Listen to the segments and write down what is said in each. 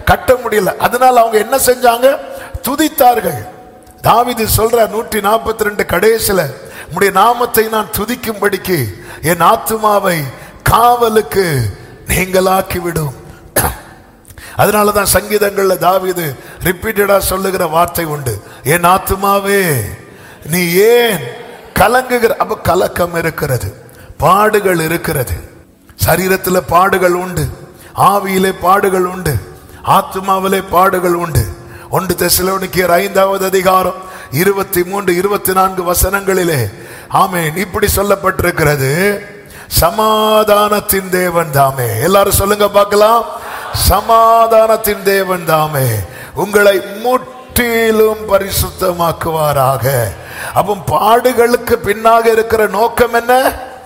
கட்ட முடியல அதனால அவங்க என்ன செஞ்சாங்க துதித்தார்கள் தாவீது சொல்ற நூற்றி நாற்பத்தி ரெண்டு கடைசில உம்முடைய நாமத்தை நான் துதிக்கும்படிக்கு என் ஆத்துமாவை காவலுக்கு நீங்களாக்கி விடும் அதனாலதான் சங்கீதங்கள்ல தாவீது ரிப்பீட்டடா சொல்லுகிற வார்த்தை உண்டு என் ஆத்துமாவே நீ ஏன் கலங்குகிற அப்ப கலக்கம் இருக்கிறது பாடுகள் இருக்கிறது சரீரத்துல பாடுகள் உண்டு ஆவியிலே பாடுகள் உண்டு ஆத்மாவிலே பாடுகள் உண்டு ஒன்று தெசலோனிக்கியர் ஐந்தாவது அதிகாரம் இருபத்தி மூன்று இருபத்தி நான்கு வசனங்களிலே ஆமென் இப்படி சொல்லப்பட்டிருக்கிறது சமாதானத்தின் தேவன் தாமே எல்லாரும் சொல்லுங்க பார்க்கலாம் சமாதானத்தின் தேவன் தாமே உங்களை முற்றிலும் பரிசுத்தமாக்குவாராக அப்போ பாடுகளுக்கு பின்னாக இருக்கிற நோக்கம் என்ன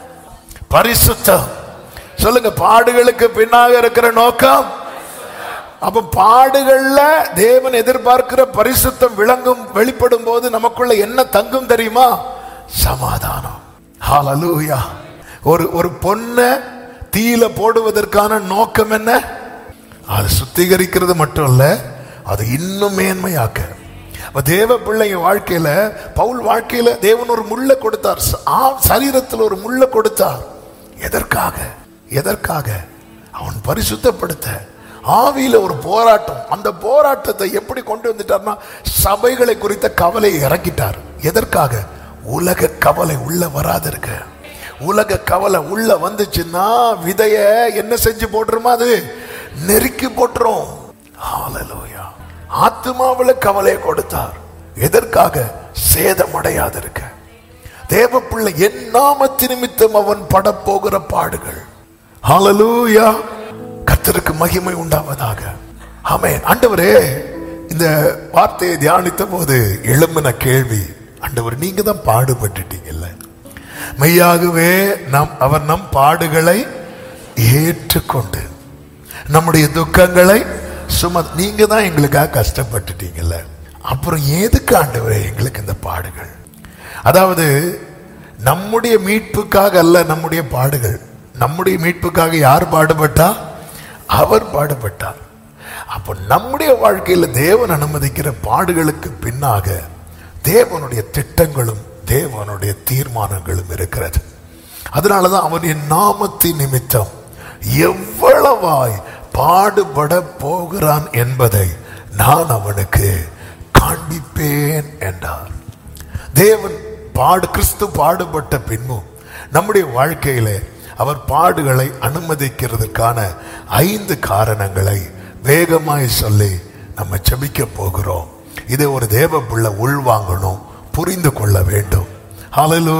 பரிசுத்தம் சொல்லுங்க பாடுகளுக்கு பின்னாக இருக்கிற நோக்கம் அப்ப பாடுகள்ல தேவன் எதிர்பார்க்கிற பரிசுத்தம் விளங்கும் வெளிப்படும் போது நமக்குள்ள என்ன தங்கும் தெரியுமா சமாதானம் ஹalleluya ஒரு ஒரு பொண்ணை தீயில போடுவதற்கான நோக்கம் என்ன அது சுத்திகரிக்கிறது மட்டும் இல்ல அது இன்னும் மேன்மையாக்க அப்ப தேவ பிள்ளைங்க வாழ்க்கையில பவுல் வாழ்க்கையில தேவன் ஒரு முள்ள கொடுத்தார் ச- ஆ- சரீரத்தில் ஒரு முள்ள கொடுத்தார் எதற்காக எதற்காக அவன் பரிசுத்தப்படுத்த ஆவியில ஒரு போராட்டம் அந்த போராட்டத்தை எப்படி கொண்டு வந்துட்டார்னா சபைகளை குறித்த கவலையை இறக்கிட்டார் எதற்காக உலக கவலை உள்ள வராதிருக்க உலக கவலை உள்ள வந்துச்சுன்னா விதைய என்ன செஞ்சு போட்டுருமா அது நெருக்கி போட்டுரும் ஹalleluya ஆத்மாவுல கவலையை கொடுத்தார் எதற்காக சேதமடையாதிருக்க தேவ பிள்ளை என் நாமத்து நிமித்தம் அவன் படப்போகிற பாடுகள் ஹalleluya கர்த்தருக்கு மகிமை உண்டாவதாக ஆமென் ஆண்டவரே இந்த வார்த்தையை தியானித்த போது எழும்பின கேள்வி ஆண்டவர் நீங்க தான் பாடுபட்டுட்டீங்கல்ல மெய்யாகவே நம் அவர் நம் பாடுகளை ஏற்றுக்கொண்டு நம்முடைய துக்கங்களை சும நீங்க தான் எங்களுக்காக கஷ்டப்பட்டுட்டீங்கல்ல அப்புறம் எதுக்கு ஆண்டவரே எங்களுக்கு இந்த பாடுகள் அதாவது நம்முடைய மீட்புக்காக அல்ல நம்முடைய பாடுகள் நம்முடைய மீட்புக்காக யார் பாடுபட்டா அவர் பாடுபட்டார் அப்போ நம்முடைய வாழ்க்கையில் தேவன் அனுமதிக்கிற பாடுகளுக்கு பின்னாக தேவனுடைய திட்டங்களும் தேவனுடைய தீர்மானங்களும் இருக்கிறது அதனாலதான் அவனுடைய நாமத்தின் நிமித்தம் எவ்வளவாய் பாடுபட போகிறான் என்பதை நான் அவனுக்கு காண்பிப்பேன் என்றார் தேவன் பாடு கிறிஸ்து பாடுபட்ட பின்பும் நம்முடைய வாழ்க்கையிலே அவர் பாடுகளை அனுமதிக்கிறதுக்கான ஐந்து காரணங்களை வேகமாய் சொல்லி நம்ம செபிக்க போகிறோம் இதை ஒரு தேவ பிள்ளை உள்வாங்கணும் புரிந்து கொள்ள வேண்டும் ஹalleluya